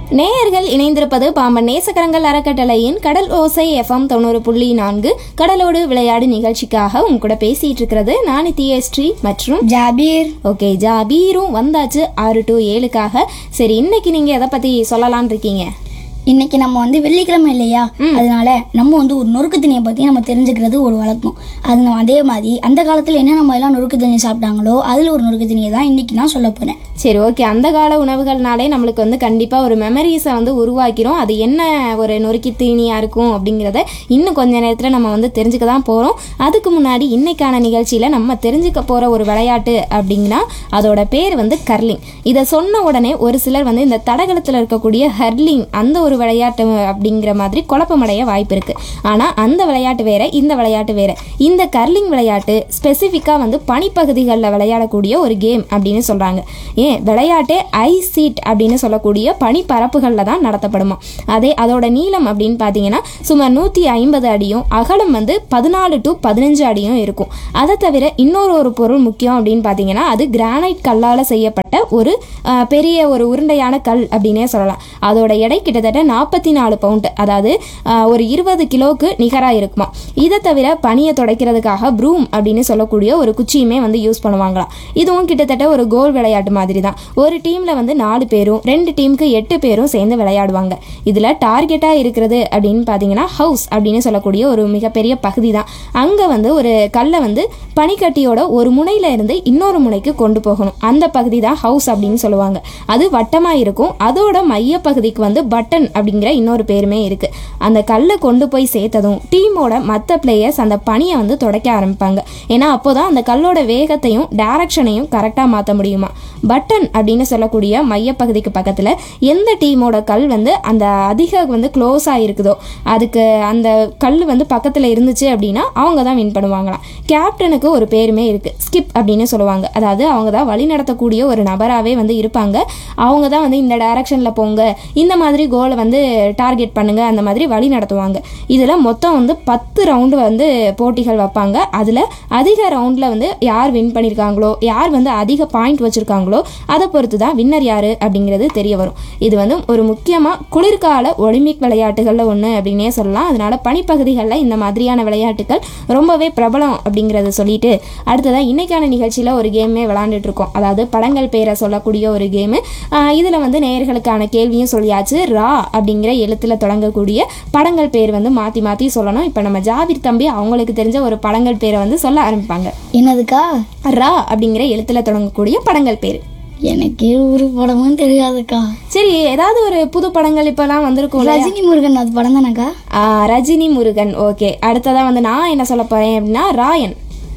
நேயர்கள் இணைந்திருப்பது பாம்பன் நேசக்கரங்கள் அறக்கட்டளையின் கடல் ஓசை எஃப்எம் தொண்ணூறு புள்ளி நான்கு கடலோடு விளையாடு நிகழ்ச்சிக்காக உங்க கூட பேசிட்டு இருக்கிறது நான் தியஸ்ரீ மற்றும் ஜாபீர் ஓகே ஜாபீரும் வந்தாச்சு ஆறு டு ஏழுக்காக சரி இன்னைக்கு நீங்க எதை பத்தி சொல்லலாம்னு இருக்கீங்க இன்னைக்கு நம்ம வந்து வெள்ளிக்கிழமை இல்லையா அதனால நம்ம வந்து ஒரு நொறுக்கு தண்ணியை பத்தி நம்ம தெரிஞ்சுக்கிறது ஒரு வழக்கம் அது நம்ம அதே மாதிரி அந்த காலத்துல என்ன நம்ம எல்லாம் நொறுக்கு தண்ணி சாப்பிட்டாங்களோ அதுல ஒரு நொறுக்கு தண்ணியை தான் இன்னைக்கு நான் சொல்ல போறேன் சரி ஓகே அந்த கால உணவுகள்னாலே நம்மளுக்கு வந்து கண்டிப்பாக ஒரு மெமரிஸை வந்து உருவாக்கிறோம் அது என்ன ஒரு நொறுக்கி தீனியாக இருக்கும் அப்படிங்கிறத இன்னும் கொஞ்ச நேரத்தில் நம்ம வந்து தெரிஞ்சுக்க தான் போகிறோம் அதுக்கு முன்னாடி இன்னைக்கான நிகழ்ச்சியில் நம்ம தெரிஞ்சுக்க போகிற ஒரு விளையாட்டு அப்படிங்கன்னா அதோட பேர் வந்து கர்லிங் இதை சொன்ன உடனே ஒரு சிலர் வந்து இந்த தடகளத்தில் இருக்கக்கூடிய ஹர்லிங் அந்த ஒரு விளையாட்டு அப்படிங்கிற மாதிரி குழப்பமடைய வாய்ப்பு இருக்குது ஆனால் அந்த விளையாட்டு வேற இந்த விளையாட்டு வேற இந்த கர்லிங் விளையாட்டு ஸ்பெசிஃபிக்காக வந்து பனிப்பகுதிகளில் விளையாடக்கூடிய ஒரு கேம் அப்படின்னு சொல்கிறாங்க ஏன் விளையாட்டே ஐஸ் சீட் அப்படின்னு சொல்லக்கூடிய பனிப்பரப்புகளில் தான் நடத்தப்படுமா அதே அதோட நீளம் அப்படின்னு பார்த்தீங்கன்னா சுமார் நூற்றி ஐம்பது அடியும் அகலம் வந்து பதினாலு டு பதினஞ்சு அடியும் இருக்கும் அதை தவிர இன்னொரு ஒரு பொருள் முக்கியம் அப்படின்னு பார்த்தீங்கன்னா அது கிரானைட் கல்லால் செய்யப்பட்ட ஒரு அஹ், பெரிய ஒரு உருண்டையான கல் அப்படின்னே சொல்லலாம் அதோட எடை கிட்டத்தட்ட நாற்பத்தி நாலு பவுண்டு அதாவது அஹ், ஒரு இருபது கிலோவுக்கு நிகராக இருக்குமா இதை தவிர பனியை துடைக்கிறதுக்காக ப்ரூம் அப்படின்னு சொல்லக்கூடிய ஒரு குச்சியுமே வந்து யூஸ் பண்ணுவாங்களாம் இதுவும் கிட்டத்தட்ட ஒரு கோல் விளையாட்டு மாதிரி தான் ஒரு டீமில் வந்து நாலு பேரும் ரெண்டு டீமுக்கு எட்டு பேரும் சேர்ந்து விளையாடுவாங்க இதில் டார்கெட்டாக இருக்கிறது அப்படின்னு பார்த்தீங்கன்னா ஹவுஸ் அப்படின்னு சொல்லக்கூடிய ஒரு மிகப்பெரிய பகுதி தான் அங்கே வந்து ஒரு கல்லை வந்து பனிக்கட்டியோட ஒரு முனையில இருந்து இன்னொரு முனைக்கு கொண்டு போகணும் அந்த பகுதி தான் ஹவுஸ் அப்படின்னு சொல்லுவாங்க அது வட்டமாக இருக்கும் அதோட மைய பகுதிக்கு வந்து பட்டன் அப்படிங்கிற இன்னொரு பேருமே இருக்கு அந்த கல்லை கொண்டு போய் சேர்த்ததும் டீமோட மற்ற பிளேயர்ஸ் அந்த பனியை வந்து துடைக்க ஆரம்பிப்பாங்க ஏன்னா அப்போதான் அந்த கல்லோட வேகத்தையும் டைரக்ஷனையும் கரெக்டாக மாற்ற முடியுமா பட்டன் அப்படின்னு சொல்லக்கூடிய மையப்பகுதிக்கு பக்கத்தில் எந்த டீமோட கல் வந்து அந்த அதிக வந்து க்ளோஸாக இருக்குதோ அதுக்கு அந்த கல் வந்து பக்கத்தில் இருந்துச்சு அப்படின்னா அவங்க தான் வின் பண்ணுவாங்களாம் கேப்டனுக்கு ஒரு பேருமே இருக்குது ஸ்கிப் அப்படின்னு சொல்லுவாங்க அதாவது அவங்க தான் வழி நடத்தக்கூடிய ஒரு நபராகவே வந்து இருப்பாங்க அவங்க தான் வந்து இந்த டைரக்ஷனில் போங்க இந்த மாதிரி கோலை வந்து டார்கெட் பண்ணுங்க அந்த மாதிரி வழி நடத்துவாங்க இதில் மொத்தம் வந்து பத்து ரவுண்டு வந்து போட்டிகள் வைப்பாங்க அதில் அதிக ரவுண்டில் வந்து யார் வின் பண்ணியிருக்காங்களோ யார் வந்து அதிக பாயிண்ட் வச்சுருக்காங்களோ அதை பொறுத்து தான் வின்னர் யார் அப்படிங்கிறது தெரிய வரும் இது வந்து ஒரு முக்கியமாக குளிர்கால ஒலிம்பிக் விளையாட்டுகளில் ஒன்று அப்படின்னே சொல்லலாம் அதனால பனிப்பகுதிகளில் இந்த மாதிரியான விளையாட்டுகள் ரொம்பவே பிரபலம் அப்படிங்கிறத சொல்லிட்டு அடுத்ததாக இன்னைக்கான நிகழ்ச்சியில் ஒரு கேமே விளாண்டுட்டு இருக்கோம் அதாவது படங்கள் பேரை சொல்லக்கூடிய ஒரு கேமு இதில் வந்து நேயர்களுக்கான கேள்வியும் சொல்லியாச்சு ரா அப்படிங்கிற எழுத்தில் தொடங்கக்கூடிய படங்கள் பேர் வந்து மாற்றி மாற்றி சொல்லணும் இப்போ நம்ம ஜாவிர் தம்பி அவங்களுக்கு தெரிஞ்ச ஒரு படங்கள் பேரை வந்து சொல்ல ஆரம்பிப்பாங்க என்னதுக்கா ரா அப்படிங்கிற எழுத்தில் தொடங்கக்கூடிய படங்கள் பேர் எனக்கு ஒரு படமும் தெரியாதுக்கா சரி ஏதாவது ஒரு புது படங்கள் இப்போலாம் வந்திருக்கும் ரஜினி முருகன் அது படம் தானக்கா ரஜினி முருகன் ஓகே அடுத்ததா வந்து நான் என்ன சொல்ல போறேன் அப்படின்னா ராயன்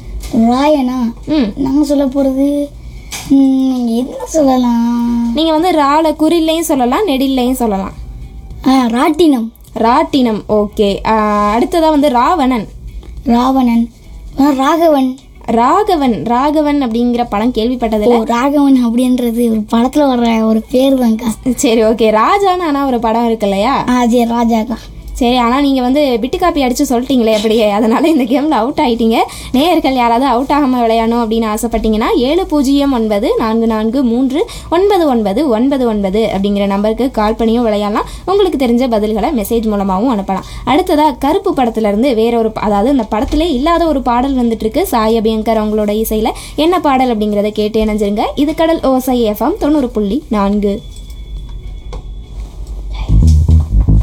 ராயனா ம் நாங்க சொல்ல போறது ம், என்ன சொல்லலாம் நீங்க வந்து ரால குறில்லையும் சொல்லலாம் நெடில்லையும் சொல்லலாம் ஆ ராட்டினம் ராட்டினம் ஓகே அடுத்ததா வந்து ராவணன் ராவணன் ஆ, ராகவன் ராகவன் ராகவன் அப்படிங்கிற படம் ஓ கேள்விப்பட்டதில்ல ராகவன் அப்படின்றது ஒரு படத்துல வர்ற ஒரு பேர் தான்க்கா சரி ஓகே ராஜான்னு ஆனா ஒரு படம் இருக்கு இல்லையா ஆ, அது ராஜாக்கா சரி ஆனால் நீங்கள் வந்து பிட்டு காப்பி அடித்து சொல்லிட்டீங்களே அப்படியே அதனால் இந்த கேமில் அவுட் ஆயிட்டீங்க நேயர்கள் யாராவது அவுட் ஆகாமல் விளையாடணும் அப்படின்னு ஆசைப்பட்டீங்கன்னா ஏழு பூஜ்ஜியம் ஒன்பது நான்கு நான்கு மூன்று ஒன்பது ஒன்பது ஒன்பது ஒன்பது அப்படிங்கிற நம்பருக்கு கால் பண்ணியும் விளையாடலாம் உங்களுக்கு தெரிஞ்ச பதில்களை மெசேஜ் மூலமாகவும் அனுப்பலாம் அடுத்ததாக கருப்பு படத்துலேருந்து வேற ஒரு ப- அதாவது அந்த படத்திலே இல்லாத ஒரு பாடல் வந்துட்டு இருக்கு சாய் அபியங்கர் அவங்களோட இசையில் என்ன பாடல் அப்படிங்கிறத கேட்டு இணைஞ்சிருங்க இது கடல் ஓசை எஃப்எம் தொண்ணூறு புள்ளி நான்கு